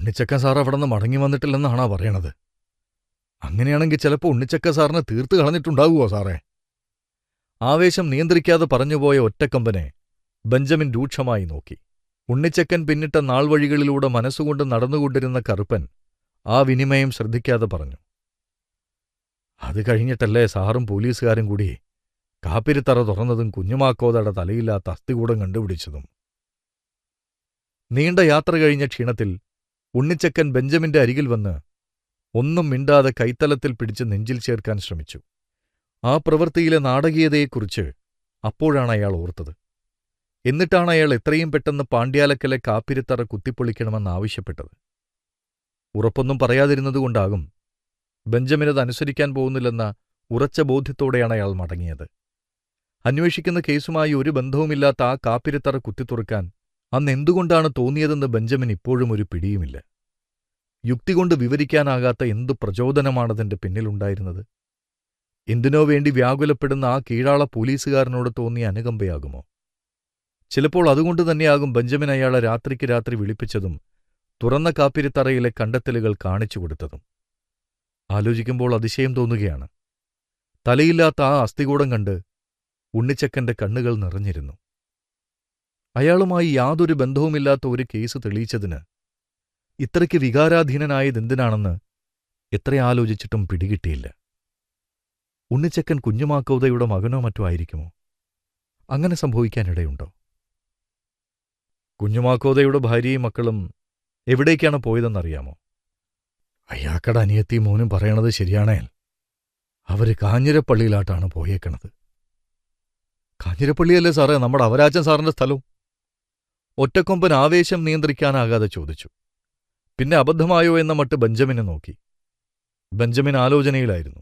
ഉണ്ണിച്ചക്കൻ sir അവിടെ നിന്ന് മടങ്ങി വന്നിട്ടില്ലെന്നാണാ പറയണത് അങ്ങനെയാണെങ്കിൽ ചിലപ്പോൾ ഉണ്ണിച്ചക്ക സാറിനെ തീർത്ത് കളഞ്ഞിട്ടുണ്ടാകുമോ സാറേ ആവേശം നിയന്ത്രിക്കാതെ പറഞ്ഞുപോയ ഒറ്റക്കമ്പനെ ബെഞ്ചമിൻ രൂക്ഷമായി നോക്കി ഉണ്ണിച്ചക്കൻ പിന്നിട്ട നാൾവഴികളിലൂടെ മനസ്സുകൊണ്ട് നടന്നുകൊണ്ടിരുന്ന കറുപ്പൻ ആ വിനിമയം ശ്രദ്ധിക്കാതെ പറഞ്ഞു അത് കഴിഞ്ഞിട്ടല്ലേ സാറും പോലീസുകാരും കൂടി കാപ്പിരിത്തറ തുറന്നതും കുഞ്ഞുമാക്കോതയുടെ തലയില്ലാത്ത അസ്ഥികൂടം കണ്ടുപിടിച്ചതും നീണ്ട യാത്ര കഴിഞ്ഞ ക്ഷീണത്തിൽ ഉണ്ണിച്ചക്കൻ ബെഞ്ചമിന്റെ അരികിൽ വന്ന് ഒന്നും മിണ്ടാതെ കൈത്തലത്തിൽ പിടിച്ച് നെഞ്ചിൽ ചേർക്കാൻ ശ്രമിച്ചു ആ പ്രവൃത്തിയിലെ നാടകീയതയെക്കുറിച്ച് അപ്പോഴാണ് അയാൾ ഓർത്തത് എന്നിട്ടാണ് അയാൾ എത്രയും പെട്ടെന്ന് പാണ്ഡ്യാലക്കലെ കാപ്പിരിത്തറ കുത്തിപ്പൊളിക്കണമെന്ന് ആവശ്യപ്പെട്ടത് ഉറപ്പൊന്നും പറയാതിരുന്നതുകൊണ്ടാകും ബെഞ്ചമിനത് അനുസരിക്കാൻ പോകുന്നില്ലെന്ന ഉറച്ച ബോധ്യത്തോടെയാണ് അയാൾ മടങ്ങിയത് അന്വേഷിക്കുന്ന കേസുമായി ഒരു ബന്ധവുമില്ലാത്ത ആ കാപ്പിരിത്തറ കുത്തിത്തുറക്കാൻ അന്ന് എന്തുകൊണ്ടാണ് തോന്നിയതെന്ന് ബെഞ്ചമിൻ ഇപ്പോഴും ഒരു പിടിയുമില്ല യുക്തി കൊണ്ട് വിവരിക്കാനാകാത്ത എന്തു പ്രചോദനമാണതിന്റെ പിന്നിലുണ്ടായിരുന്നത് എന്തിനോ വേണ്ടി വ്യാകുലപ്പെടുന്ന ആ കീഴാള പോലീസുകാരനോട് തോന്നിയ അനുകമ്പയാകുമോ ചിലപ്പോൾ അതുകൊണ്ട് തന്നെയാകും ബെഞ്ചമിൻ അയാളെ രാത്രിക്ക് രാത്രി വിളിപ്പിച്ചതും തുറന്ന കാപ്പിരിത്തറയിലെ കണ്ടെത്തലുകൾ കാണിച്ചു കൊടുത്തതും ആലോചിക്കുമ്പോൾ അതിശയം തോന്നുകയാണ് തലയില്ലാത്ത ആ അസ്ഥികൂടം കണ്ട് ഉണ്ണിച്ചക്കന്റെ കണ്ണുകൾ നിറഞ്ഞിരുന്നു അയാളുമായി യാതൊരു ബന്ധവുമില്ലാത്ത ഒരു കേസ് തെളിയിച്ചതിന് ഇത്രയ്ക്ക് വികാരാധീനനായതെന്തിനാണെന്ന് എത്ര ആലോചിച്ചിട്ടും പിടികിട്ടിയില്ല ഉണ്ണിച്ചക്കൻ കുഞ്ഞുമാക്കൗതയുടെ മകനോ മറ്റോ ആയിരിക്കുമോ അങ്ങനെ സംഭവിക്കാനിടയുണ്ടോ കുഞ്ഞുമാക്കോതയുടെ ഭാര്യയും മക്കളും എവിടേക്കാണ് പോയതെന്നറിയാമോ അയ്യാക്കട അനിയത്തി മോനും പറയണത് ശരിയാണേൽ അവര് കാഞ്ഞിരപ്പള്ളിയിലാട്ടാണ് പോയേക്കണത് കാഞ്ഞിരപ്പള്ളിയല്ലേ സാറേ നമ്മുടെ അവരാച്ചൻ സാറിന്റെ സ്ഥലവും ഒറ്റക്കൊമ്പൻ ആവേശം നിയന്ത്രിക്കാനാകാതെ ചോദിച്ചു പിന്നെ അബദ്ധമായോ എന്ന മട്ട് ബെഞ്ചമിനെ നോക്കി ബെഞ്ചമിൻ ആലോചനയിലായിരുന്നു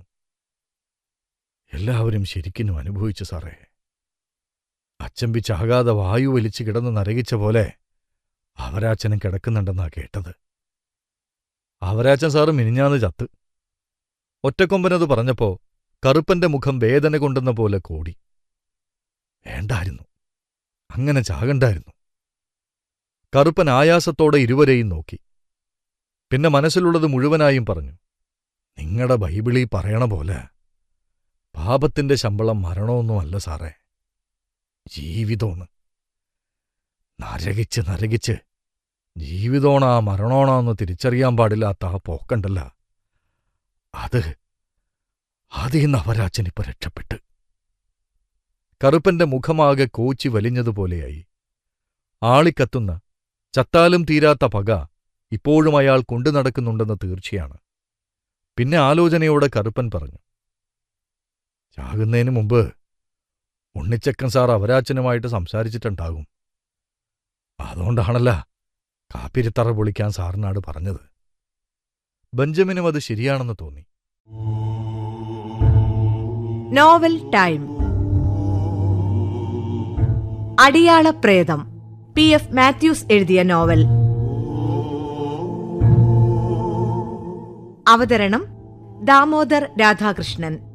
എല്ലാവരും ശരിക്കും അനുഭവിച്ചു സാറേ അച്ചമ്പിച്ചാകാതെ വായു വലിച്ചു കിടന്ന് നരകിച്ച പോലെ അവരാച്ചനും കിടക്കുന്നുണ്ടെന്നാ കേട്ടത് അവരാച്ചൻ സാറ് മിനിഞ്ഞാന്ന് ചത്ത് ഒറ്റക്കൊമ്പനത് പറഞ്ഞപ്പോ കറുപ്പന്റെ മുഖം വേദന കൊണ്ടെന്ന പോലെ കോടി വേണ്ടായിരുന്നു അങ്ങനെ ചാകണ്ടായിരുന്നു കറുപ്പൻ ആയാസത്തോടെ ഇരുവരെയും നോക്കി പിന്നെ മനസ്സിലുള്ളത് മുഴുവനായും പറഞ്ഞു നിങ്ങളുടെ ബൈബിളിൽ പറയണ പോലെ പാപത്തിന്റെ ശമ്പളം മരണമൊന്നുമല്ല സാറേ ജീവിതമാണ് നരകിച്ച് നരകിച്ച് ജീവിതോണാ മരണോണാന്ന് തിരിച്ചറിയാൻ പാടില്ലാത്ത ആ പോക്കണ്ടല്ല അത് അതിന്ന് അവരാച്ചനിപ്പ രക്ഷപ്പെട്ട് കറുപ്പന്റെ മുഖമാകെ കോച്ചി വലിഞ്ഞതുപോലെയായി ആളിക്കത്തുന്ന ചത്താലും തീരാത്ത പക ഇപ്പോഴും അയാൾ കൊണ്ടു നടക്കുന്നുണ്ടെന്ന് തീർച്ചയാണ് പിന്നെ ആലോചനയോടെ കറുപ്പൻ പറഞ്ഞു ചാകുന്നതിന് മുമ്പ് ഉണ്ണിച്ചക്കൻ സാർ അവരാച്ചനുമായിട്ട് സംസാരിച്ചിട്ടുണ്ടാകും അതുകൊണ്ടാണല്ല കാപ്പിരിത്തറ പൊളിക്കാൻ സാറിനാട് പറഞ്ഞത് ബെഞ്ചമിനും അത് ശരിയാണെന്ന് തോന്നി നോവൽ ടൈം അടിയാള പ്രേതം പി എഫ് മാത്യൂസ് എഴുതിയ നോവൽ അവതരണം ദാമോദർ രാധാകൃഷ്ണൻ